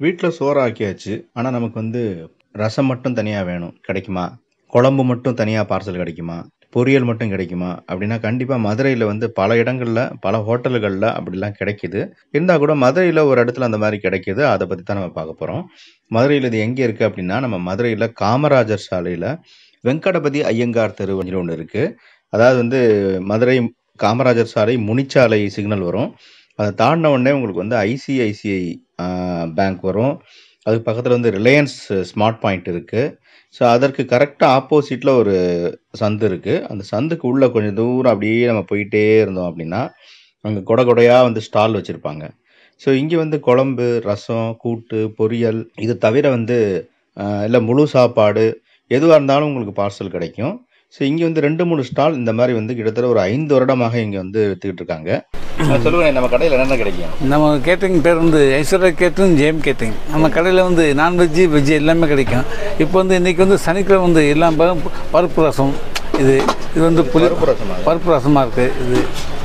வீட்டில் சோறு ஆக்கியாச்சு ஆனால் நமக்கு வந்து ரசம் மட்டும் தனியாக வேணும் கிடைக்குமா குழம்பு மட்டும் தனியாக பார்சல் கிடைக்குமா பொரியல் மட்டும் கிடைக்குமா அப்படின்னா கண்டிப்பாக மதுரையில் வந்து பல இடங்களில் பல ஹோட்டல்களில் அப்படிலாம் கிடைக்குது இருந்தால் கூட மதுரையில் ஒரு இடத்துல அந்த மாதிரி கிடைக்குது அதை பற்றி தான் நம்ம பார்க்க போகிறோம் மதுரையில் இது எங்கே இருக்குது அப்படின்னா நம்ம மதுரையில் காமராஜர் சாலையில் வெங்கடபதி ஐயங்கார் தெரு ஒன்று இருக்குது அதாவது வந்து மதுரை காமராஜர் சாலை முனிச்சாலை சிக்னல் வரும் அதை தாண்டின உடனே உங்களுக்கு வந்து ஐசிஐசிஐ பேங்க் வரும் அதுக்கு பக்கத்தில் வந்து ரிலையன்ஸ் ஸ்மார்ட் பாயிண்ட் இருக்குது ஸோ அதற்கு கரெக்டாக ஆப்போசிட்டில் ஒரு சந்து இருக்குது அந்த சந்துக்கு உள்ளே கொஞ்சம் தூரம் அப்படியே நம்ம போயிட்டே இருந்தோம் அப்படின்னா அங்கே கொடை கொடையாக வந்து ஸ்டால் வச்சுருப்பாங்க ஸோ இங்கே வந்து குழம்பு ரசம் கூட்டு பொரியல் இது தவிர வந்து இல்லை முழு சாப்பாடு எதுவாக இருந்தாலும் உங்களுக்கு பார்சல் கிடைக்கும் ஸோ இங்கே வந்து ரெண்டு மூணு ஸ்டால் இந்த மாதிரி வந்து கிட்டத்தட்ட ஒரு ஐந்து வருடமாக இங்கே வந்து விற்றுக்கிட்டு இருக்காங்க சொல்லுங்க நம்ம கடையில் என்னென்ன கிடைக்கும் நம்ம கேட்டரிங் பேர் வந்து ஐஸ்வர்யா கேட்டரிங் ஜெயம் கேட்டரிங் நம்ம கடையில் வந்து நான்வெஜ்ஜு வெஜ்ஜு எல்லாமே கிடைக்கும் இப்போ வந்து இன்றைக்கி வந்து சனிக்கிழமை வந்து எல்லாம் பருப்பு பருப்பு ரசம் இது இது வந்து புளி பருப்பு ரசமா இது? பருப்பு ரசமாக இருக்குது இது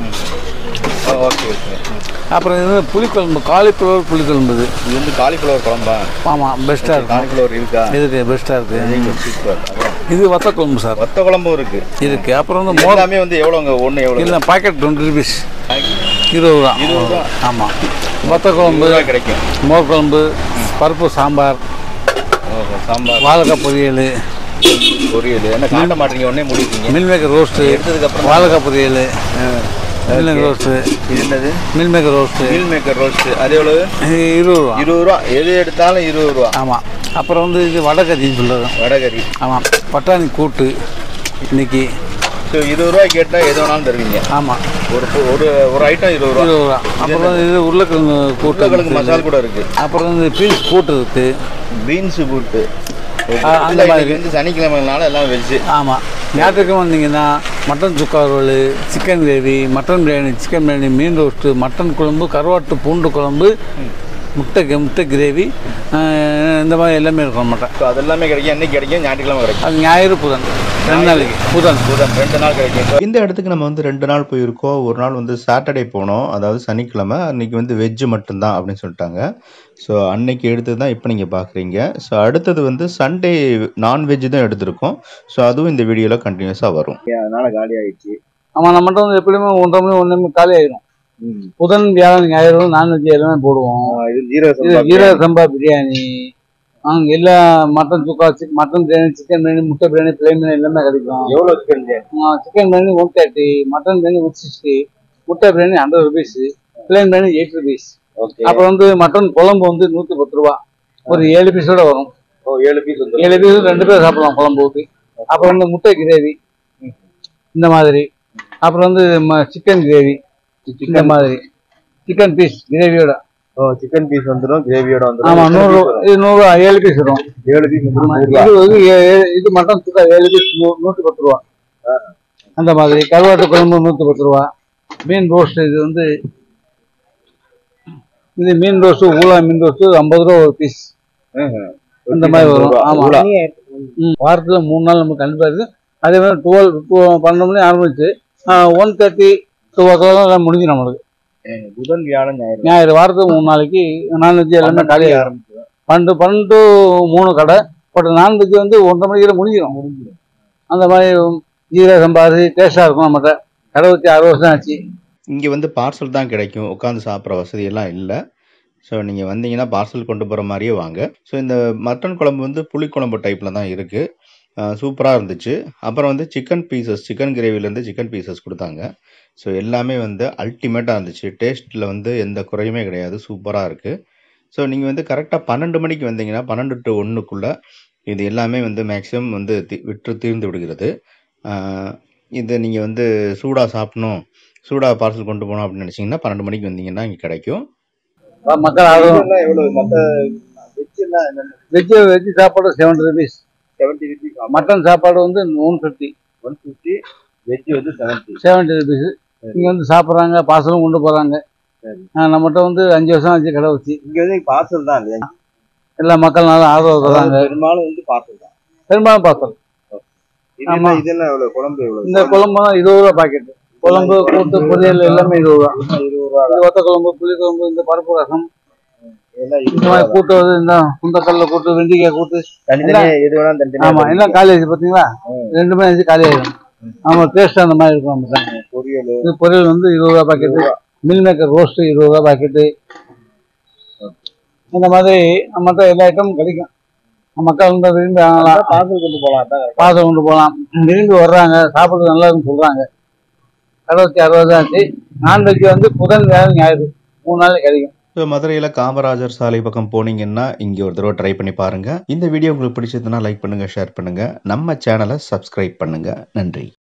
ஓகே ஓகே அப்புறம் இது வந்து புளிக்குழம்பு காலிஃப்ளவர் புளிக்குழம்பு இது இது வந்து காலிஃப்ளவர் குழம்பா ஆமாம் பெஸ்ட்டாக இருக்கும் காலிஃப்ளவர் இருக்கா இதுக்கு பெஸ்ட்டாக இருக்குது சூப்பர் அப்புறம் இது வத்த குழம்பு சார் வத்த குழம்பும் இருக்கு இருக்குது அப்புறம் வந்து மோர் எல்லாமே வந்து எவ்வளோங்க ஒன்று எவ்வளோ இல்லை பாக்கெட் டுவெண்ட்டி ருபீஸ் இருபது ரூபா இருபது ரூபா. ஆமாம் வத்த குழம்பு ரூபா கிடைக்கும் மோர் குழம்பு பருப்பு சாம்பார் ஓஹோ சாம்பார் வாழைக்காய் பொரியல் பொரியல் என்ன காட்ட மாட்டீங்க உடனே முடிப்பீங்க மில் மேக்கர் ரோஸ்ட்டு எடுத்ததுக்கப்புறம் வாழைக்காய் பொரியல் மில் மேக்கர் ரோஸ்ட்டு இது என்னது meal maker roast meal maker roast அது எவ்வளவு இது இருபது ரூபா இருபது ரூபா எது எடுத்தாலும் இருபது ரூபா ஆமாம் அப்புறம் வந்து இது வடகரின்னு சொல்லுறோம் வடகறி ஆமாம் பட்டாணி கூட்டு இன்னைக்கு ஸோ இருபது ரூபாய் கேட்டால் எது வேணாலும் தருவீங்க ஆமாம் ஒரு பொ- ஒரு ஒரு ஐட்டம் இருபது ரூபா இருபது ரூபா அப்புறம் இது உருளைக்கிழங்கு கூட்டு உருளைக்கிழங்கு இருக்குது. மசால் கூட இருக்கு அப்புறம் வந்து பீன்ஸ் கூட்டு இருக்குது பீன்ஸ் கூட்டு ஆ, அந்த இல்ல, மாதிரி. இன்னைக்கு வந்து சனிக்கிழமைனால எல்லாம் வெஜ்ஜு ஆமாம் ஞாயிற்றுக்கிழமை வந்தீங்கன்னா mutton chukka roll chicken gravy mutton biryani chicken biryani மீன் ரோஸ்ட்டு மட்டன் குழம்பு கருவாட்டு பூண்டு குழம்பு முட்டை கி- முட்டை கிரேவி இந்த மாதிரி எல்லாமே இருக்கும் நம்மகிட்ட ஸோ அதெல்லாமே கிடைக்கும் என்னைக்கு கிடைக்கும் ஞாயிற்றுக்கிழமை கிடைக்கும் அது ஞாயிறு புதன் ரெண்டு நாளைக்கு புதன் புதன் ரெண்டு நாள் கிடைக்கும் இந்த இடத்துக்கு நம்ம வந்து ரெண்டு நாள் போயிருக்கோம் ஒரு நாள் வந்து சாட்டர்டே போனோம் அதாவது சனிக்கிழமை அன்னைக்கு வந்து வெஜ்ஜு மட்டும்தான் அப்படின்னு சொல்லிட்டாங்க ஸோ அன்னைக்கு எடுத்தது தான் இப்போ நீங்கள் பார்க்குறீங்க ஸோ அடுத்தது வந்து சண்டே நான்வெஜ் தான் எடுத்திருக்கோம் ஸோ அதுவும் இந்த வீடியோவில் கண்டினியூஸாக வரும் அதனால காலி ஆயிடுச்சு ஆமாம் நம்மகிட்ட வந்து எப்படியுமே ஒன்றரை மணி ஒன்று மணி காலி ஆயிடும் புதன் வியாழன் ஞாயிறு நான்வெஜ் எல்லாமே போடுவோம் இது ஜீரோ இது ஜீரக சம்பா பிரியாணி அங்கே எல்லா மட்டன் சுக்கா சிக் மட்டன் பிரியாணி சிக்கன் பிரியாணி முட்டை பிரியாணி பிளேன் பிரியாணி எல்லாமே கிடைக்கும் எவ்வளோ chicken chicken biryani one thirty mutton biryani one sixty முட்டை biryani hundred rupees plain biryani eight rupees okay அப்புறம் வந்து மட்டன் குழம்பு வந்து நூற்றி பத்து ரூபா ஒரு ஏழு பீஸோட வரும் ஓ ஏழு பீஸ் வந்து ஏழு பீஸ் ரெண்டு பேர் சாப்பிடலாம் குழம்பு ஊற்றி அப்புறம் வந்து முட்டை கிரேவி இந்த மாதிரி அப்புறம் வந்து சிக்கன் கிரேவி இந்த மாதிரி சிக்கன் பீஸ் கிரேவியோட ஓ சிக்கன் பீஸ் வந்துடும் கிரேவியோட ஆமா நூறு இது நூறு ஏழு பீஸ் வரும் ஏழு பீஸ் ஆமா, இது வந்து ஏ- ஏ- இது மட்டன் சுக்கா ஏழு பீஸ் நூ- நூத்தி பத்து ரூபா அந்த மாதிரி கருவாட்டு குழம்பு நூத்தி பத்து ரூபா மீன் ரோஸ்ட் இது வந்து இது மீன் ரோஸ்ட் ஊலா மீன் ரோஸ்ட் ஐம்பது ரூபா ஒரு பீஸ் அந்த மாதிரி வரும் ஆமா ம், வாரத்துல மூணு நாள் நமக்கு கண்டிப்பா இருக்கு அதே மாதிரி டுவெல் பன்னெண்டு மணி ஆரம்பிச்சு one thirty two o'clock முடிஞ்சு நம்மளுக்கு புதன் வியாழன் ஞாயிறு ஞாயிறு வாரத்துக்கு மூணு நாளைக்கு நான்வெஜ் எல்லாமே காலி ஆரம்பிச்சு பன்னெண்டு பன்னெண்டு to மூணு கடை பட் நான்வெஜ் வந்து ஒன்றரை மணிக்கு முடிஞ்சிடும் முடிஞ்சிடும் அந்த மாதிரி ஜீரக சம்பாரி டேஸ்டாக இருக்கும் நம்மகிட்ட கடை வச்சு அறுபது வருஷம் ஆச்சு இங்கே வந்து பார்சல் தான் கிடைக்கும் உட்காந்து சாப்பிட்ற வசதி எல்லாம் இல்லை ஸோ நீங்கள் வந்தீங்கன்னா பார்சல் கொண்டு போகிற மாதிரியே வாங்க ஸோ இந்த மட்டன் குழம்பு வந்து புளிக்குழம்பு டைப்பில் தான் இருக்குது சூப்பராக இருந்துச்சு அப்புறம் வந்து சிக்கன் பீசஸ் சிக்கன் கிரேவிலேருந்து சிக்கன் பீசஸ் கொடுத்தாங்க ஸோ எல்லாமே வந்து அல்டிமேட்டாக இருந்துச்சு டேஸ்ட்டில் வந்து எந்த குறையுமே கிடையாது சூப்பராக இருக்குது ஸோ நீங்கள் வந்து கரெக்டாக பன்னெண்டு மணிக்கு வந்தீங்கன்னா பன்னெண்டு டு ஒன்றுக்குள்ளே இது எல்லாமே வந்து மேக்ஸிமம் வந்து தி- விற்று தீர்ந்து விடுகிறது ஆஹ் இது நீங்கள் வந்து சூடாக சாப்பிடணும் சூடாக பார்சல் கொண்டு போகணும் அப்படின்னு நினச்சிங்கன்னா பன்னெண்டு மணிக்கு வந்தீங்கன்னா இங்கே கிடைக்கும் வ- மக்கள் ஆர்வம் எவ்வளோ மற்ற வெஜ்ஜெல்லாம் என்னென்ன வெஜ்ஜு வெஜ்ஜு சாப்பாடு seventy rupees seventy rupees mutton சாப்பாடு வந்து one fifty one fifty veg வந்து செவன்ட்டி செவன்டி ருபீஸ் இங்கே வந்து சாப்பிட்றாங்க பார்சலும் கொண்டு போகிறாங்க சரி. நம்மகிட்ட வந்து அஞ்சு வருஷம் ஆச்சு கடை வச்சு இங்கே வந்து பார்சல் தான் இல்லையா எல்லா மக்கள் நல்லா ஆதரவு தராங்க பெரும்பாலும் வந்து பார்சல் தான் பெரும்பாலும் பார்சல் இது ஆமா. என்ன இதெல்லாம் எவ்வளோ குழம்பு எவ்வளோ இந்த குழம்பு தான் இருபது ரூபா பாக்கெட் குழம்பு கூட்டு பொரியல் எல்லாமே இருபது ரூபா இருபது ரூபா இது வத்த குழம்பு புளி குழம்பு இந்த பருப்பு ரசம் இந்த மாதிரி கூட்டு வந்து இந்த குந்தக்கல்ல கூட்டு வெண்டிக்காய் கூட்டு தனித்தனியா எது வேணா தனித்தனியா ஆமா எல்லாம் காலேஜ் பாத்தீங்களா ரெண்டுமே வந்து காலி ஆயிடும் ஆமா டேஸ்ட் அந்த மாதிரி இருக்கும் நம்ம பொரியல் இது பொரியல் வந்து இருபது ரூபா பாக்கெட்டு மில் மேக்கர் ரோஸ்ட் இருபது ரூபா பாக்கெட்டு இந்த மாதிரி நம்மகிட்ட எல்லா ஐட்டமும் கிடைக்கும் மக்கள் வந்து விரும்பி வாங்கலாம் பார்சல் கொண்டு போலாம் அதான் பாசம் கொண்டு போகலாம் விரும்பி வர்றாங்க சாப்பிட்றது நல்லா இருக்குன்னு சொல்றாங்க அறுபத்தி அறுபது ஆச்சு நான்வெஜ் வந்து புதன் வியாழன் ஞாயிறு மூணு நாள் கிடைக்கும் ஸோ மதுரையில் காமராஜர் சாலை பக்கம் போனீங்கன்னா இங்கே ஒரு தடவை ட்ரை பண்ணி பாருங்க இந்த வீடியோ உங்களுக்கு பிடிச்சதுன்னா லைக் பண்ணுங்க ஷேர் பண்ணுங்க நம்ம சேனலை சப்ஸ்கிரைப் பண்ணுங்க நன்றி